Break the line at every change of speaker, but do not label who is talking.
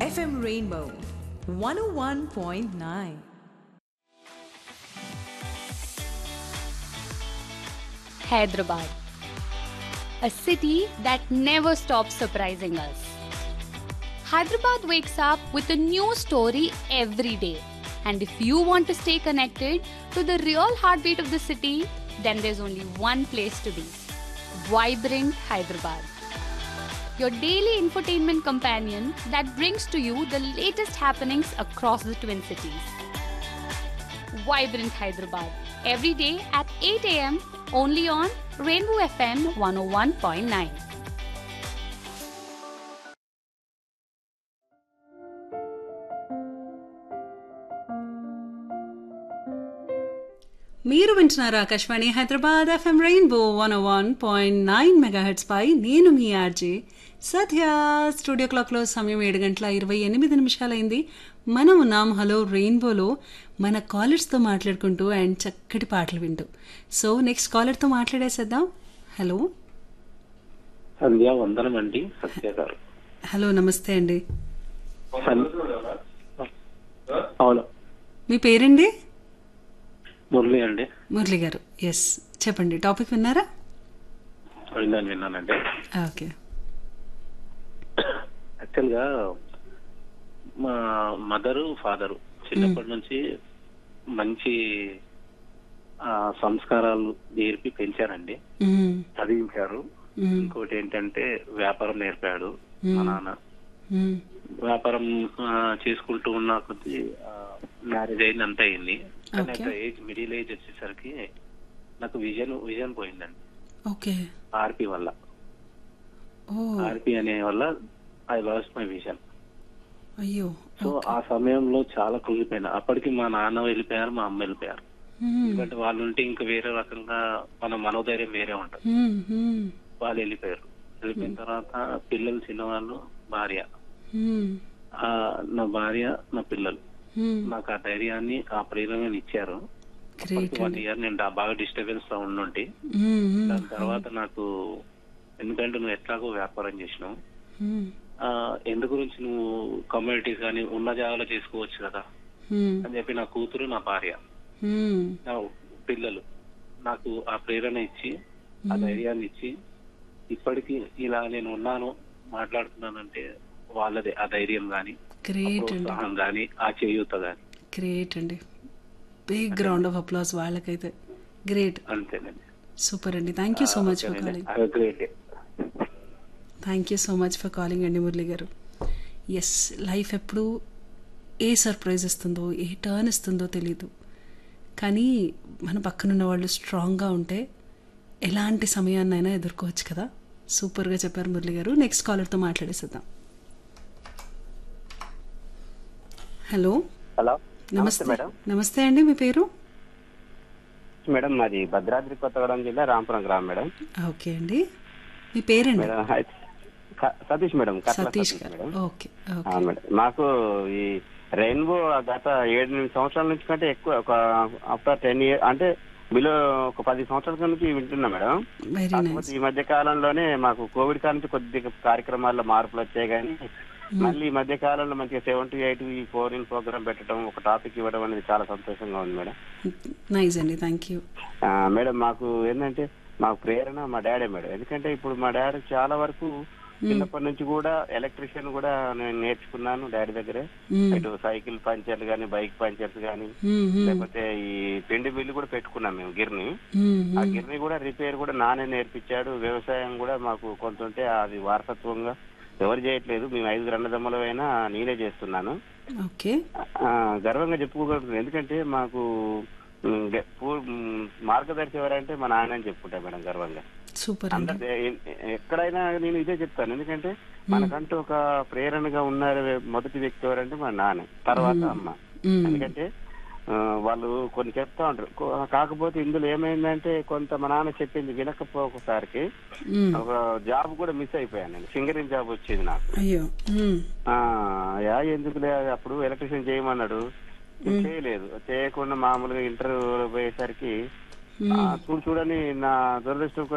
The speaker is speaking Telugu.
FM Rainbow 101.9.
Hyderabad, a city that never stops surprising us. Hyderabad wakes up with a new story every day. And if you want to stay connected to the real heartbeat of the city, then there's only one place to be Vibrant Hyderabad. Your daily infotainment companion that brings to you the latest happenings across the Twin Cities. Vibrant Hyderabad every day at 8 a.m. only on Rainbow FM 101.9.
మీరు వింటున్నారు Akashvani Hyderabad FM rainbow one one point nine megahertz పై నేను మీ ఆర్జే సత్య స్టూడియో క్లాక్లో సమయం ఏడు గంటల ఇరవై ఎనిమిది నిమిషాలైంది మనం ఉన్నాం హలో రెయిన్బోలో మన కాలర్స్తో మాట్లాడుకుంటూ అండ్ చక్కటి పాటలు వింటూ సో నెక్స్ట్ కాలర్తో మాట్లాడేసేద్దాం హలో
సంధ్యా వందనం అండి సత్య గారు
హలో నమస్తే అండి
సన్- అవును
మీ పేరండి
మురళి అండి
మురళి గారు ఎస్ చెప్పండి టాపిక్ విన్నారా
విన్నాను విన్నానండి
ఓకే
యాక్చువల్ గా మా మదరు ఫాదరు చిన్నప్పటి నుంచి మంచి ఆ, సంస్కారాలు నేర్పి పెంచారండి
మ్మ్.
చదివించారు
మ్మ్.
ఇంకోటి ఏంటంటే వ్యాపారం నేర్పాడు మా నాన్న
మ్మ్.
వ్యాపారం ఆ, చేసుకుంటూ ఉన్న కొద్ది మ్యారేజ్ అయింది అంత అయింది కానీ
Okay.
ఒక ఏజ్ మిడిల్ ఏజ్ వచ్చేసరికి నాకు విజన్ విజన్ పోయిందండి
ఓకే
ఆర్పి వల్ల
ఓ
ఆర్పి అనే వల్ల ఐ లాస్ట్ మై విజన్
అయ్యో
సో ఆ సమయంలో చాలా కృంగిపోయినా అప్పటికి మా నాన్న వెళ్ళిపోయారు మా అమ్మ వెళ్ళిపోయారు
మ్మ్.
ఎందుకంటే వాళ్ళు ఉంటే ఇంకా వేరే రకంగా మన మనోధైర్యం వేరే ఉంటుంది
మ్మ్. మ్మ్.
వాళ్ళు వెళ్ళిపోయారు వెళ్ళిపోయిన తర్వాత పిల్లలు చిన్నవాళ్ళు భార్య
మ్మ్.
ఆ, నా భార్య నా పిల్లలు
మ్మ్.
నాకు ఆ ధైర్యాన్ని ఆ ప్రేరణని ఇచ్చారు
గ్రేట్
వన్ ఇయర్ నేను డా- బాగా డిస్టర్బెన్స్ లో ఉండుంటి
మ్మ్. మ్మ్.
దాని తర్వాత నాకు ఎందుకంటే నువ్వు ఎట్లాగో వ్యాపారం చేసినావు
మ్మ్.
ఆ, ఎందు గురించి నువ్వు కమ్యూనిటీస్ కానీ ఉన్న జాగాలో చేసుకోవచ్చు కదా
మ్మ్.
అని చెప్పి నా కూతురు నా భార్య
మ్మ్.
నా పిల్లలు నాకు ఆ ప్రేరణ ఇచ్చి ఆ ధైర్యాన్ని ఇచ్చి ఇప్పటికీ ఇలా నేను ఉన్నాను మాట్లాడుతున్నానంటే వాళ్ళదే ఆ ధైర్యం గాని ఆ
గ్రేట్ అండి
ప్రోత్సాహం గాని ఆ చేయూత గాని
గ్రేట్ అండి బిగ్ రౌండ్ ఆఫ్ అప్లాస్ వాళ్ళకైతే గ్రేట్
అంతేనండి
సూపర్ అండి thank you so much for calling
great
thank you so much for calling అండి మురళి గారు ఎస్ లైఫ్ ఎప్పుడు ఏ సర్ప్రైజ్ ఇస్తుందో ఏ టర్న్ ఇస్తుందో తెలీదు కానీ మన పక్కనున్న వాళ్ళు స్ట్రాంగ్గా ఉంటే ఎలాంటి సమయాన్నైనా ఎదుర్కోవచ్చు కదా సూపర్గా చెప్పారు మురళి గారు నెక్స్ట్ కాలర్తో మాట్లాడేసేద్దాం హలో
హలో
నమస్తే
మేడం
నమస్తే అండి మీ పేరు
మేడం మాది భద్రాద్రి కొత్తగూడెం జిల్లా రాంపురం గ్రామం మేడం
ఓకే అండి మీ పేరండి
మేడం హాయ్. క- సతీష్ మేడం కట్ల
సతీష్
సతీష్
గారు
మేడం
ఓకే ఓకే
అవును మేడం మాకు ఈ రెయిన్బో గత ఏడు ఎనిమిది సంవత్సరాల నుంచి కంటే ఎక్కువ ఒక ఆఫ్టర్ టెన్ ఇయర్ అంటే బిలో ఒక పది సంవత్సరాల నుంచి వింటున్నా మేడం
వెరీ
కాకపోతే
నైస్
ఈ మధ్య కాలంలోనే మాకు కోవిడ్ కాడ నుంచి కొద్దిగా కార్యక్రమాల్లో మార్పులు వచ్చాయి కానీ మళ్ళీ ఈ మధ్య కాలంలో మంచిగా సెవెన్ టు ఎయిట్ ఈ ఫోర్ ఇన్ ప్రోగ్రామ్ పెట్టడం ఒక టాపిక్ ఇవ్వడం అనేది చాలా సంతోషంగా ఉంది మేడం
నైస్ అండి థ్యాంక్ యూ
ఆ, మేడం మాకు ఏంటంటే మాకు ప్రేరణ మా డాడీ మేడం ఎందుకంటే ఇప్పుడు మా డాడీ చాలా వరకు చిన్నప్పటి నుంచి కూడా ఎలక్ట్రీషియన్ కూడా నేను నేర్చుకున్నాను డాడీ దగ్గరే ఇటు సైకిల్ పంచర్లు కానీ బైక్ పంచర్స్ కానీ లేకపోతే ఈ పిండి బిల్లు కూడా పెట్టుకున్నాం మేము గిర్ని ఆ గిర్ని కూడా రిపేర్ కూడా నానే నేర్పించాడు వ్యవసాయం కూడా మాకు కొంత ఉంటే అది వారసత్వంగా ఎవరు చేయట్లేదు మేము ఐదుగురు అన్నదమ్ములమైనా నేనే చేస్తున్నాను
ఓకే
ఆ, గర్వంగా చెప్పుకోగలుగుతుంది ఎందుకంటే మాకు ఉమ్, గ- పూ- ఉమ్, మార్గదర్శి ఎవరంటే మా నాన్న అని చెప్పుకుంటా మేడం గర్వంగా
సూపర్ అండి
అందరు ఎ- ఎక్కడైనా నేను ఇదే చెప్తాను ఎందుకంటే మనకంటూ ఒక ప్రేరణగా ఉన్నారు మొదటి వ్యక్తి ఎవరంటే మా నాన్న తర్వాత అమ్మ
మ్మ్.
ఎందుకంటే ఆ, వాళ్ళు కొన్ని చెప్తా ఉంటారు కో- కాకపోతే ఇందులో ఏమైందంటే కొంత మా నాన్న చెప్పింది వినకపోకసారికి
మ్మ్.
ఒక జాబ్ కూడా మిస్ అయిపోయాను నేను సింగరింగ్ జాబ్ వచ్చేది నాకు
అయ్యో మ్మ్.
ఆ, యా ఎందుకులే అప్పుడు ఎలక్ట్రీషియన్ చేయమన్నాడు నేను చేయలేదు చేయకుండా మామూలుగా ఇంటర్వ్యూ పోయేసరికి ఆ, చూడు చూడని నా దురదృష్టం